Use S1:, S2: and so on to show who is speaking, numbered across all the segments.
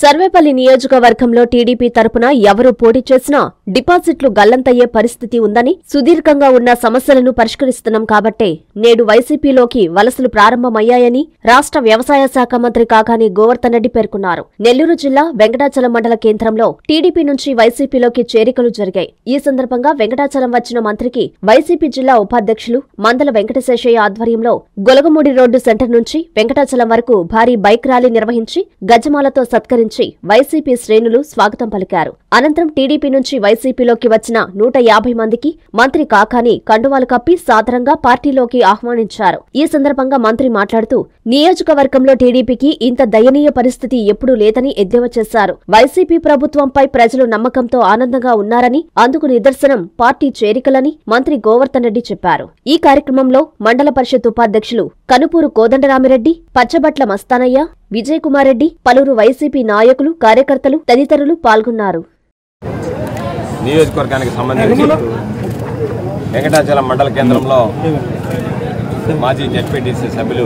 S1: సర్వేపల్లి నియోజకవర్గంలో టీడీపీ తరపున ఎవరు పోటీ చేసినా డిపాజిట్లు గల్లంతయ్యే పరిస్థితి ఉందని సుదీర్ఘంగా ఉన్న సమస్యలను పరిష్కరిస్తున్నాం కాబట్టే నేడు వైసీపీలోకి వలసలు ప్రారంభమయ్యాయని రాష్ట్ర వ్యవసాయ శాఖ మంత్రి కాకాని గోవర్ధన్ రెడ్డి పేర్కొన్నారు నెల్లూరు జిల్లా వెంకటాచలం మండల కేంద్రంలో టీడీపీ నుంచి వైసీపీలోకి చేరికలు జరిగాయి ఈ సందర్భంగా వెంకటాచలం వచ్చిన మంత్రికి వైసీపీ జిల్లా ఉపాధ్యక్షులు మందల వెంకటశేషయ్య ఆధ్వర్యంలో గొలగమూడి రోడ్డు సెంటర్ నుంచి వెంకటాచలం వరకు భారీ బైక్ ర్యాలీ నిర్వహించి గజమాలతో సత్కరించి వైసీపీ శ్రేణులు స్వాగతం పలికారు అనంతరం టీడీపీ నుంచి వైసీపీలోకి వచ్చిన నూట యాభై మందికి మంత్రి కాకాని కండువాలు కప్పి సాదరంగా పార్టీలోకి ఆహ్వానించారు ఈ సందర్భంగా మంత్రి మాట్లాడుతూ నియోజకవర్గంలో టీడీపీకి ఇంత దయనీయ పరిస్థితి ఎప్పుడూ లేదని ఎద్దేవా చేశారు వైసీపీ ప్రభుత్వంపై ప్రజలు నమ్మకంతో ఆనందంగా ఉన్నారని అందుకు నిదర్శనం పార్టీ చేరికలని మంత్రి గోవర్ధన్ రెడ్డి చెప్పారు ఈ కార్యక్రమంలో మండల పరిషత్ ఉపాధ్యక్షులు కనుపూరు కోదండరామిరెడ్డి పచ్చబట్ల మస్తానయ్య విజయ్ కుమార్ రెడ్డి పలువురు వైసీపీ నాయకులు కార్యకర్తలు తదితరులు పాల్గొన్నారు
S2: నియోజకవర్గానికి సంబంధించి వెంకటాచలం మండల కేంద్రంలో మాజీ జడ్పీటీసీ సభ్యులు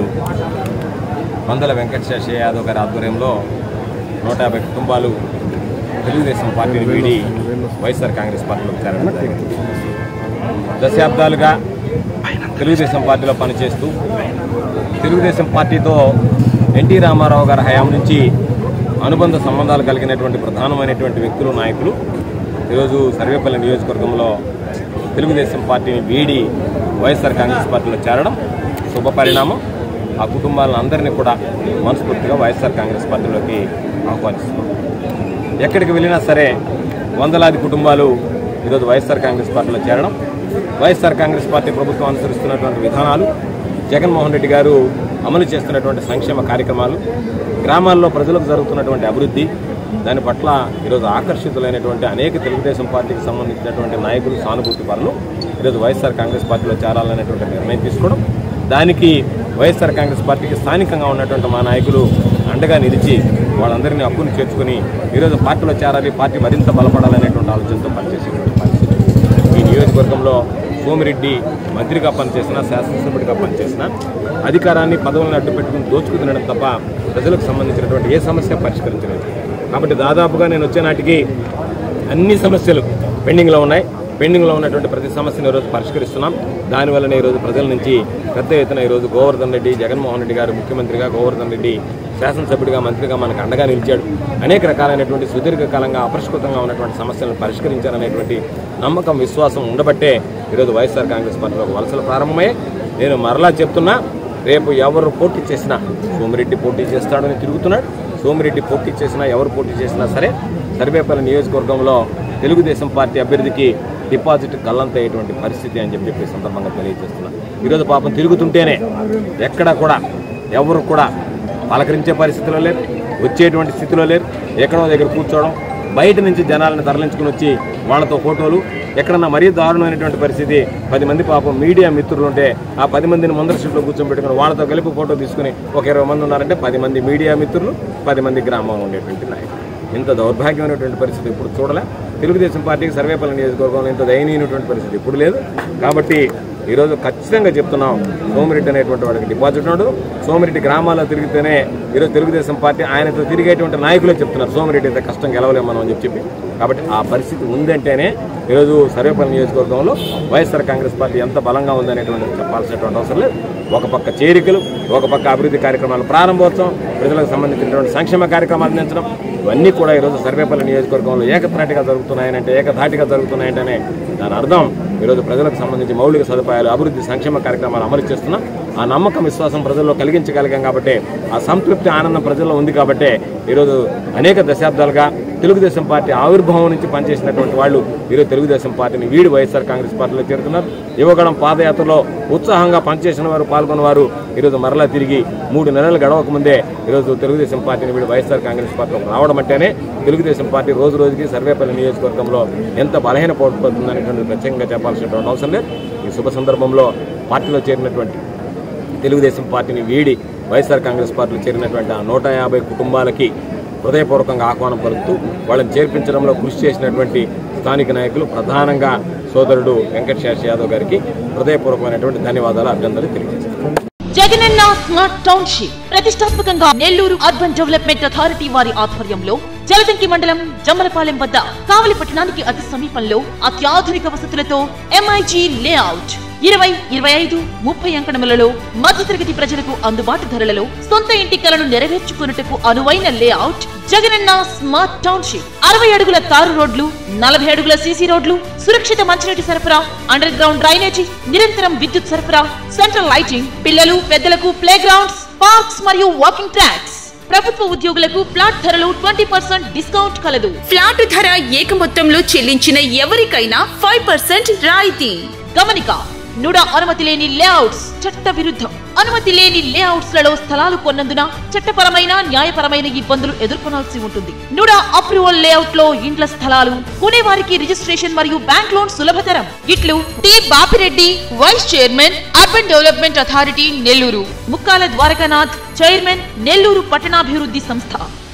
S2: మందల వెంకటశేష యాదవ్ గారి ఆధ్వర్యంలో నూట యాభై కుటుంబాలు తెలుగుదేశం పార్టీని వీడి వైఎస్ఆర్ కాంగ్రెస్ పార్టీలో చేరడం జరిగింది దశాబ్దాలుగా తెలుగుదేశం పార్టీలో పనిచేస్తూ తెలుగుదేశం పార్టీతో ఎన్టీ రామారావు గారి హయాం నుంచి అనుబంధ సంబంధాలు కలిగినటువంటి ప్రధానమైనటువంటి వ్యక్తులు నాయకులు ఈరోజు సర్వేపల్లి నియోజకవర్గంలో తెలుగుదేశం పార్టీని వీడి వైఎస్ఆర్ కాంగ్రెస్ పార్టీలో చేరడం శుభ పరిణామం ఆ కుటుంబాలను అందరినీ కూడా మనస్ఫూర్తిగా వైఎస్ఆర్ కాంగ్రెస్ పార్టీలోకి ఆహ్వానిస్తున్నాం ఎక్కడికి వెళ్ళినా సరే వందలాది కుటుంబాలు ఈరోజు వైఎస్ఆర్ కాంగ్రెస్ పార్టీలో చేరడం వైఎస్ఆర్ కాంగ్రెస్ పార్టీ ప్రభుత్వం అనుసరిస్తున్నటువంటి విధానాలు జగన్మోహన్ రెడ్డి గారు అమలు చేస్తున్నటువంటి సంక్షేమ కార్యక్రమాలు గ్రామాల్లో ప్రజలకు జరుగుతున్నటువంటి అభివృద్ధి దాని పట్ల ఈరోజు ఆకర్షితులైనటువంటి అనేక తెలుగుదేశం పార్టీకి సంబంధించినటువంటి నాయకులు సానుభూతి పరులు ఈరోజు వైఎస్ఆర్ కాంగ్రెస్ పార్టీలో చేరాలనేటువంటి నిర్ణయం తీసుకోవడం దానికి వైఎస్ఆర్ కాంగ్రెస్ పార్టీకి స్థానికంగా ఉన్నటువంటి మా నాయకులు అండగా నిలిచి వాళ్ళందరినీ హక్కును చేర్చుకుని ఈరోజు పార్టీలో చేరాలి పార్టీ మరింత బలపడాలనేటువంటి ఆలోచనతో పనిచేసేటువంటి పరిస్థితి ఈ నియోజకవర్గంలో సోమిరెడ్డి మంత్రిగా పనిచేసిన శాసనసభ్యుడిగా పనిచేసిన అధికారాన్ని పదవులను అడ్డు పెట్టుకుని దోచుకు తినడం తప్ప ప్రజలకు సంబంధించినటువంటి ఏ సమస్య పరిష్కరించలేదు కాబట్టి దాదాపుగా నేను వచ్చే నాటికి అన్ని సమస్యలు పెండింగ్లో ఉన్నాయి పెండింగ్లో ఉన్నటువంటి ప్రతి సమస్యను ఈరోజు పరిష్కరిస్తున్నాం దానివల్లనే ఈరోజు ప్రజల నుంచి పెద్ద ఎత్తున ఈరోజు గోవర్ధన్ రెడ్డి జగన్మోహన్ రెడ్డి గారు ముఖ్యమంత్రిగా గోవర్ధన్ రెడ్డి శాసనసభ్యుడిగా మంత్రిగా మనకు అండగా నిలిచాడు అనేక రకాలైనటువంటి సుదీర్ఘకాలంగా అపరిష్కృతంగా ఉన్నటువంటి సమస్యలను పరిష్కరించారనేటువంటి నమ్మకం విశ్వాసం ఉండబట్టే ఈరోజు వైఎస్ఆర్ కాంగ్రెస్ పార్టీలో వలసలు ప్రారంభమయ్యాయి నేను మరలా చెప్తున్నా రేపు ఎవరు పోటీ చేసినా సోమిరెడ్డి పోటీ చేస్తాడని తిరుగుతున్నాడు సోమిరెడ్డి పోటీ చేసినా ఎవరు పోటీ చేసినా సరే సర్వేపల్లి నియోజకవర్గంలో తెలుగుదేశం పార్టీ అభ్యర్థికి డిపాజిట్ గల్లంతయ్యేటువంటి పరిస్థితి అని చెప్పి ఈ సందర్భంగా తెలియజేస్తున్నా ఈరోజు పాపం తిరుగుతుంటేనే ఎక్కడ కూడా ఎవరు కూడా పలకరించే పరిస్థితిలో లేరు వచ్చేటువంటి స్థితిలో లేరు ఎక్కడో దగ్గర కూర్చోవడం బయట నుంచి జనాలను తరలించుకుని వచ్చి వాళ్ళతో ఫోటోలు ఎక్కడన్నా మరీ దారుణమైనటువంటి పరిస్థితి పది మంది పాపం మీడియా మిత్రులు ఉంటే ఆ పది మందిని ముందర సీట్లో కూర్చోబెట్టుకుని వాళ్ళతో కలిపి ఫోటో తీసుకుని ఒక ఇరవై మంది ఉన్నారంటే పది మంది మీడియా మిత్రులు పది మంది గ్రామంలో ఉండేటువంటి నాయకులు ఇంత దౌర్భాగ్యమైనటువంటి పరిస్థితి ఇప్పుడు చూడలే తెలుగుదేశం పార్టీకి సర్వేపల్లి నియోజకవర్గంలో ఇంత దయనీయమైనటువంటి పరిస్థితి ఇప్పుడు లేదు కాబట్టి ఈరోజు ఖచ్చితంగా చెప్తున్నాం సోమిరెడ్డి అనేటువంటి వాడికి డిపాజిట్ ఉన్నాడు సోమిరెడ్డి గ్రామాల్లో తిరిగితేనే ఈరోజు తెలుగుదేశం పార్టీ ఆయనతో తిరిగేటువంటి నాయకులే చెప్తున్నారు సోమిరెడ్డి అయితే కష్టం గెలవలేము మనం అని చెప్పి చెప్పి కాబట్టి ఆ పరిస్థితి ఉందంటేనే ఈరోజు సర్వేపల్లి నియోజకవర్గంలో వైఎస్ఆర్ కాంగ్రెస్ పార్టీ ఎంత బలంగా ఉందనేటువంటి చెప్పాల్సినటువంటి అవసరం లేదు ఒక పక్క చేరికలు ఒక పక్క అభివృద్ధి కార్యక్రమాలు ప్రారంభోత్సవం ప్రజలకు సంబంధించినటువంటి సంక్షేమ కార్యక్రమాలు అందించడం ఇవన్నీ కూడా ఈరోజు సర్వేపల్లి నియోజకవర్గంలో ఏకత్రాటిగా జరుగుతున్నాయనంటే ఏకధాటిగా జరుగుతున్నాయంటేనే దాని అర్థం ఈరోజు ప్రజలకు సంబంధించి మౌలిక సదుపాయాలు అభివృద్ధి సంక్షేమ కార్యక్రమాలు అమలు చేస్తున్నాం ఆ నమ్మకం విశ్వాసం ప్రజల్లో కలిగించగలిగాం కాబట్టి ఆ సంతృప్తి ఆనందం ప్రజల్లో ఉంది కాబట్టి ఈరోజు అనేక దశాబ్దాలుగా తెలుగుదేశం పార్టీ ఆవిర్భావం నుంచి పనిచేసినటువంటి వాళ్ళు ఈరోజు తెలుగుదేశం పార్టీని వీడి వైఎస్ఆర్ కాంగ్రెస్ పార్టీలో చేరుతున్నారు యువగడం పాదయాత్రలో ఉత్సాహంగా పనిచేసిన వారు పాల్గొన్న వారు ఈరోజు మరలా తిరిగి మూడు నెలలు గడవక ముందే ఈరోజు తెలుగుదేశం పార్టీని వీడి వైఎస్ఆర్ కాంగ్రెస్ పార్టీలోకి రావడం అంటేనే తెలుగుదేశం పార్టీ రోజు రోజుకి సర్వేపల్లి నియోజకవర్గంలో ఎంత బలహీన పడుతుందనేటువంటి ప్రత్యేకంగా చెప్పాల్సినటువంటి అవసరం లేదు ఈ శుభ సందర్భంలో పార్టీలో చేరినటువంటి తెలుగుదేశం పార్టీని వీడి వైఎస్ఆర్ కాంగ్రెస్ పార్టీలో చేరినటువంటి ఆ నూట యాభై కుటుంబాలకి హృదయపూర్వకంగా ఆహ్వానం పలుకుతూ వాళ్ళని చేర్పించడంలో కృషి చేసినటువంటి స్థానిక నాయకులు ప్రధానంగా సోదరుడు వెంకటశేష యాదవ్ గారికి హృదయపూర్వకమైనటువంటి ధన్యవాదాలు అభినందనలు తెలియజేస్తాను
S3: జగనన్న స్మార్ట్ టౌన్షిప్ ప్రతిష్టాత్మకంగా నెల్లూరు అర్బన్ డెవలప్మెంట్ అథారిటీ వారి ఆధ్వర్యంలో జలదంకి మండలం జమ్మలపాలెం వద్ద కావలి పట్టణానికి అతి సమీపంలో అత్యాధునిక వసతులతో ఎంఐజీ లేఅవుట్ ఇరవై ఇరవై ఐదు ముప్పై అంకణములలో మధ్యతరగతి ప్రజలకు అందుబాటు ధరలలో సొంత ఇంటి కలను నెరవేర్చుకున్నట్టుకు అనువైన లేఅవుట్ జగనన్న స్మార్ట్ టౌన్షిప్ అరవై అడుగుల తారు రోడ్లు నలభై అడుగుల సీసీ రోడ్లు సురక్షిత మంచినీటి సరఫరా అండర్ గ్రౌండ్ డ్రైనేజీ నిరంతరం విద్యుత్ సరఫరా సెంట్రల్ లైటింగ్ పిల్లలు పెద్దలకు ప్లే గ్రౌండ్స్ పార్క్స్ మరియు వాకింగ్ ట్రాక్స్ ప్రభుత్వ ఉద్యోగులకు ఫ్లాట్ ధరలు ట్వంటీ పర్సెంట్ డిస్కౌంట్ కలదు
S4: ఫ్లాట్ ధర ఏక మొత్తంలో చెల్లించిన ఎవరికైనా ఫైవ్ పర్సెంట్ రాయితీ
S3: గమనిక నుడా అనుమతి లేని లేఅవుట్స్ చట్ట విరుద్ధం అనుమతి లేని లేఅవుట్స్ లలో స్థలాలు కొన్నందున చట్టపరమైన న్యాయపరమైన ఇబ్బందులు ఎదుర్కొనాల్సి ఉంటుంది నుడా అప్రూవల్ లేఅవుట్ లో ఇండ్ల స్థలాలు కొనేవారికి రిజిస్ట్రేషన్ మరియు బ్యాంక్ లోన్ సులభతరం ఇట్లు T Bapireddy vice chairman urban development authority Nellore Mukkala Dwarakanath chairman Nellore పట్టణాభివృద్ధి సంస్థ